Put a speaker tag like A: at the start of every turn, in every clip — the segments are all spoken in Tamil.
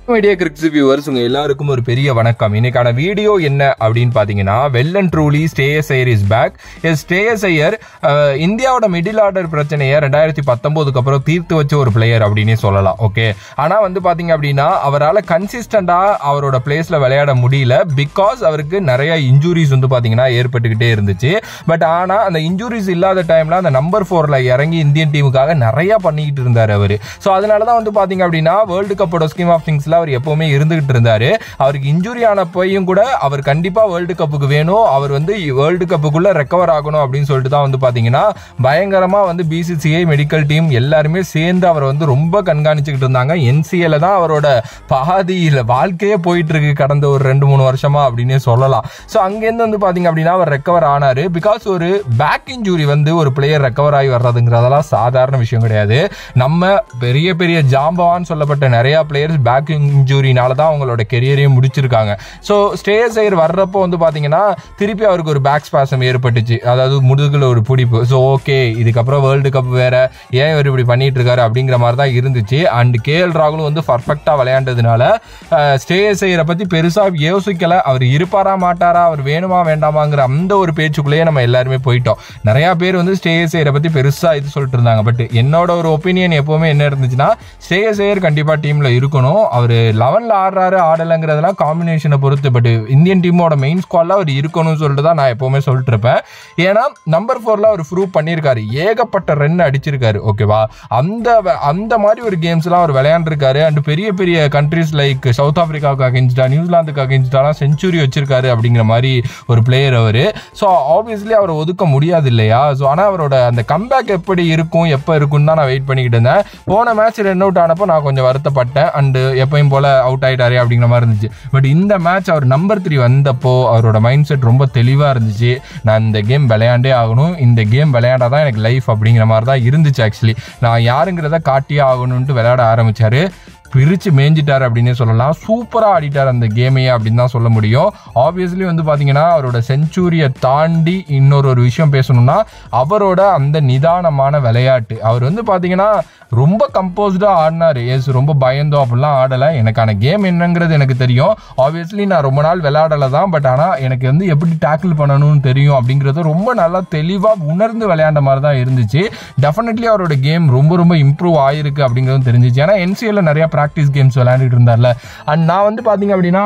A: மீடியா கிரிக்ஸ் வியூவர்ஸ் உங்க எல்லாருக்கும் ஒரு பெரிய வணக்கம் இன்னைக்கான வீடியோ என்ன அப்படின்னு பாத்தீங்கன்னா well and truly Shreyas Iyer is back Shreyas Iyer இந்தியாவோட மிடில் ஆர்டர் பிரச்சனையை ரெண்டாயிரத்தி பத்தொன்பதுக்கு அப்புறம் தீர்த்து வச்ச ஒரு பிளேயர் அப்படின்னே சொல்லலாம் ஓகே ஆனா வந்து பாத்தீங்க அப்படின்னா அவரால் கன்சிஸ்டண்டா அவரோட பிளேஸ்ல விளையாட முடியல பிகாஸ் அவருக்கு நிறைய இன்ஜுரிஸ் வந்து பாத்தீங்கன்னா ஏற்பட்டுக்கிட்டே இருந்துச்சு பட் ஆனா அந்த இன்ஜுரிஸ் இல்லாத டைம்ல அந்த நம்பர் ஃபோர்ல இறங்கி இந்தியன் டீமுக்காக நிறைய பண்ணிக்கிட்டு இருந்தார் அவரு ஸோ அதனால தான் வந்து பாத்தீங்க அப்படின்னா வேர்ல்டு கப்போட ஸ்கீம் ஆஃப் திங்ஸ்ல அவர் எப்பவுமே இருந்துகிட்டு இருந்தாரு அவருக்கு இன்ஜுரி ஆனப்பையும் கூட அவர் கண்டிப்பா வேர்ல்டு கப்புக்கு வேணும் அவர் வந்து வேர்ல்டு கப்புக்குள்ள ரெக்கவர் ஆகணும் அப்படின்னு சொல்லிட்டு தான் வந்து பாத்தீங்கன்னா பயங்கரமா வந்து பிசிசிஐ மெடிக்கல் டீம் எல்லாருமே சேர்ந்து அவரை வந்து ரொம்ப கண்காணிச்சுக்கிட்டு இருந்தாங்க என்சிஏல தான் அவரோட பாதியில வாழ்க்கையே போயிட்டு இருக்கு கடந்த ஒரு ரெண்டு மூணு வருஷமா அப்படின்னே சொல்லலாம் ஸோ அங்கேருந்து வந்து பாத்தீங்க அப்படின்னா அவர் ரெக்கவர் ஆனாரு பிகாஸ் ஒரு பேக் இன்ஜுரி வந்து ஒரு பிளேயர் ரெக்கவர் ஆகி வர்றதுங்கிறதெல்லாம் சாதாரண விஷயம் கிடையாது நம்ம பெரிய பெரிய ஜாம்பவான்னு சொல்லப்பட்ட நிறைய பிளேயர்ஸ் பேக் இன்ஜுரினால தான் அவங்களோட கெரியரையும் முடிச்சிருக்காங்க ஸோ ஸ்டேஸ் ஐயர் வர்றப்போ வந்து பார்த்தீங்கன்னா திருப்பி அவருக்கு ஒரு பேக் ஸ்பாசம் ஏற்பட்டுச்சு அதாவது முதுகில் ஒரு பிடிப்பு ஸோ ஓகே இதுக்கப்புறம் வேர்ல்டு கப் வேற ஏன் இவர் இப்படி பண்ணிட்டு இருக்காரு அப்படிங்கிற மாதிரி தான் இருந்துச்சு அண்ட் கே எல் ராகுலும் வந்து பர்ஃபெக்டாக விளையாண்டதுனால ஸ்டேஸ் ஐயரை பற்றி பெருசாக யோசிக்கல அவர் இருப்பாரா மாட்டாரா அவர் வேணுமா வேண்டாமாங்கிற அந்த ஒரு பேச்சுக்குள்ளேயே நம்ம எல்லாருமே போயிட்டோம் நிறையா பேர் வந்து ஸ்டேஸ் ஐயரை பற்றி பெருசாக இது சொல்லிட்டு இருந்தாங்க பட் என்னோட ஒரு ஒப்பீனியன் எப்பவுமே என்ன இருந்துச்சுன்னா ஸ்டேஸ் ஐயர் கண்டிப்பாக டீமில் இருக்கணும் அவர் லெவனில் ஆடுறாரு ஆடலைங்கிறதெல்லாம் காம்பினேஷனை பொறுத்து பட் இந்தியன் டீமோட மெயின் ஸ்குவாடில் அவர் இருக்கணும்னு சொல்லிட்டு தான் நான் எப்பவுமே சொல்லிட்டு இருப்பேன் ஏன்னா நம்பர் ஃபோரில் அவர் ப்ரூவ் பண்ணியிருக்காரு ஏகப்பட்ட ரன் அடிச்சிருக்காரு ஓகேவா அந்த அந்த மாதிரி ஒரு கேம்ஸ்லாம் அவர் விளையாண்டுருக்காரு அண்ட் பெரிய பெரிய கண்ட்ரிஸ் லைக் சவுத் ஆப்பிரிக்காவுக்கு அகேன்ஸ்டா நியூசிலாந்துக்கு அகேன்ஸ்டாலாம் செஞ்சுரி வச்சிருக்காரு அப்படிங்கிற மாதிரி ஒரு பிளேயர் அவர் ஸோ ஆப்வியஸ்லி அவரை ஒதுக்க முடியாது இல்லையா ஸோ ஆனால் அவரோட அந்த கம்பேக் எப்படி இருக்கும் எப்போ இருக்கும்னு தான் நான் வெயிட் பண்ணிக்கிட்டு இருந்தேன் போன மேட்ச் ரன் அவுட் ஆனப்போ நான் கொஞ்சம் வருத்தப்பட்டேன் அண்டு எப்பயும் போல அவுட் ஆயிட்டாரு அப்படிங்கிற மாதிரி இருந்துச்சு பட் இந்த மேட்ச் அவர் நம்பர் த்ரீ வந்தப்போ அவரோட மைண்ட் செட் ரொம்ப தெளிவாக இருந்துச்சு நான் இந்த கேம் விளையாண்டே ஆகணும் இந்த கேம் விளையாடாதான் எனக்கு லைஃப் அப்படிங்கிற மாதிரி தான் இருந்துச்சு ஆக்சுவலி நான் யாருங்கிறத காட்டியே ஆகணும்ட்டு விளையாட ஆரம்பிச்சாரு பிரித்து மேய்ஞ்சிட்டார் அப்படின்னே சொல்லலாம் சூப்பராக ஆடிட்டார் அந்த கேமையே அப்படின்னு தான் சொல்ல முடியும் ஆப்வியஸ்லி வந்து பார்த்தீங்கன்னா அவரோட செஞ்சுரியை தாண்டி இன்னொரு ஒரு விஷயம் பேசணும்னா அவரோட அந்த நிதானமான விளையாட்டு அவர் வந்து பார்த்தீங்கன்னா ரொம்ப கம்போஸ்டாக ஆடினார் எஸ் ரொம்ப பயந்தோம் அப்படிலாம் ஆடலை எனக்கான கேம் என்னங்கிறது எனக்கு தெரியும் ஆப்வியஸ்லி நான் ரொம்ப நாள் விளையாடலை தான் பட் ஆனால் எனக்கு வந்து எப்படி டேக்கிள் பண்ணணும்னு தெரியும் அப்படிங்கிறது ரொம்ப நல்லா தெளிவாக உணர்ந்து விளையாண்ட மாதிரி தான் இருந்துச்சு டெஃபினெட்லி அவரோட கேம் ரொம்ப ரொம்ப இம்ப்ரூவ் ஆயிருக்கு அப்படிங்கிறதும் தெரிஞ்சிச்சு ஏன்னா என்சிஎல்ல நிறைய ப்ராக்டிஸ் கேம்ஸ் விளையாண்டுட்டு இருந்தார்ல அண்ட் நான் வந்து பார்த்தீங்க அப்படின்னா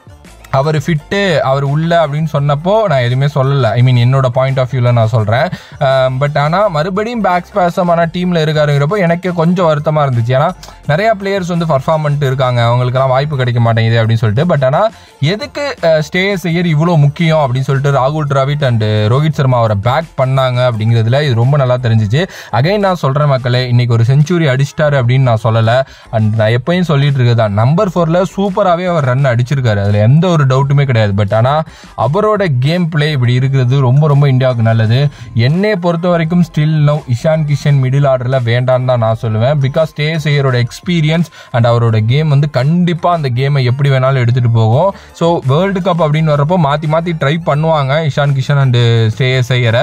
A: அவர் ஃபிட்டு அவர் உள்ள அப்படின்னு சொன்னப்போ நான் எதுவுமே சொல்லலை ஐ மீன் என்னோட பாயிண்ட் ஆஃப் வியூவில் நான் சொல்கிறேன் பட் ஆனால் மறுபடியும் பேக் ஸ்பேசமான டீமில் இருக்காருங்கிறப்போ எனக்கு கொஞ்சம் வருத்தமாக இருந்துச்சு ஏன்னா நிறையா பிளேயர்ஸ் வந்து பர்ஃபார்ம் பண்ணிட்டு இருக்காங்க அவங்களுக்கெல்லாம் வாய்ப்பு கிடைக்க மாட்டேங்குது அப்படின்னு சொல்லிட்டு பட் ஆனால் எதுக்கு ஸ்டே செய்யர் இவ்வளோ முக்கியம் அப்படின்னு சொல்லிட்டு ராகுல் டிராவிட் அண்ட் ரோஹித் சர்மா அவரை பேக் பண்ணாங்க அப்படிங்கிறதுல இது ரொம்ப நல்லா தெரிஞ்சிச்சு அகைன் நான் சொல்கிறேன் மக்களே இன்னைக்கு ஒரு செஞ்சுரி அடிச்சிட்டாரு அப்படின்னு நான் சொல்லலை அண்ட் நான் எப்பயும் சொல்லிட்டு இருக்கதான் நம்பர் ஃபோரில் சூப்பராகவே அவர் ரன் அடிச்சிருக்காரு அதில் எந்த ஒரு டவுட்டுமே கிடையாது பட் ஆனால் அவரோட கேம் பிளே இப்படி இருக்கிறது ரொம்ப ரொம்ப இந்தியாவுக்கு நல்லது என்னை பொறுத்த வரைக்கும் still now Ishan Kishan middle ஆர்டரில் வேண்டான்னு தான் நான் சொல்லுவேன் பிகாஸ் ஸ்டே செய்யரோட எக்ஸ்பீரியன்ஸ் அண்ட் அவரோட கேம் வந்து கண்டிப்பாக அந்த கேமை எப்படி வேணாலும் எடுத்துகிட்டு போகும் ஸோ வேர்ல்டு கப் அப்படின்னு வரப்போ மாற்றி மாற்றி ட்ரை பண்ணுவாங்க இஷான் கிஷன் அண்டு ஸ்டே செய்யரை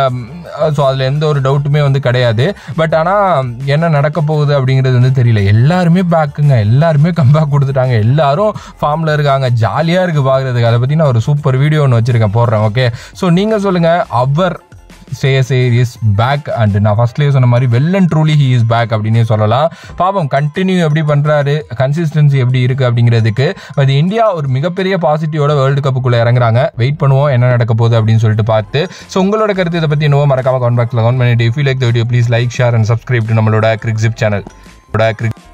A: ஸோ அதில் எந்த ஒரு டவுட்டுமே வந்து கிடையாது பட் ஆனால் என்ன நடக்க போகுது அப்படிங்கிறது வந்து தெரியல எல்லாருமே பேக்குங்க எல்லாருமே கம்பேக் கொடுத்துட்டாங்க எல்லாரும் ஃபார்மில் இருக்காங்க ஜாலியாக இருக்குது பார்க்குறதுக்கு அதை பற்றி நான் ஒரு சூப்பர் வீடியோ ஒன்று வச்சுருக்கேன் போடுறேன் ஓகே ஸோ நீங்கள் சொல்லுங்கள் அவர் சேஸ் இஸ் பேக் அண்ட் நான் ஃபர்ஸ்ட்லேயே சொன்ன மாதிரி well and truly he is back அப்படின்னே சொல்லலாம் பாப்போம் கண்டினியூ எப்படி பண்ணுறாரு கன்சிஸ்டன்சி எப்படி இருக்குது அப்படிங்கிறதுக்கு பட் இந்தியா ஒரு மிகப்பெரிய பாசிட்டிவோட வேர்ல்டு கப்புக்குள்ளே இறங்குறாங்க வெயிட் பண்ணுவோம் என்ன நடக்க போகுது அப்படின்னு சொல்லிட்டு பார்த்து ஸோ உங்களோட கருத்து இதை பற்றி என்னவோ மறக்காம கமெண்ட் பாக்ஸில் கமெண்ட் பண்ணிட்டு if you like the video please like share and subscribe to நம்மளோட கிரிக்ஸிப் சேனல் கிரிக்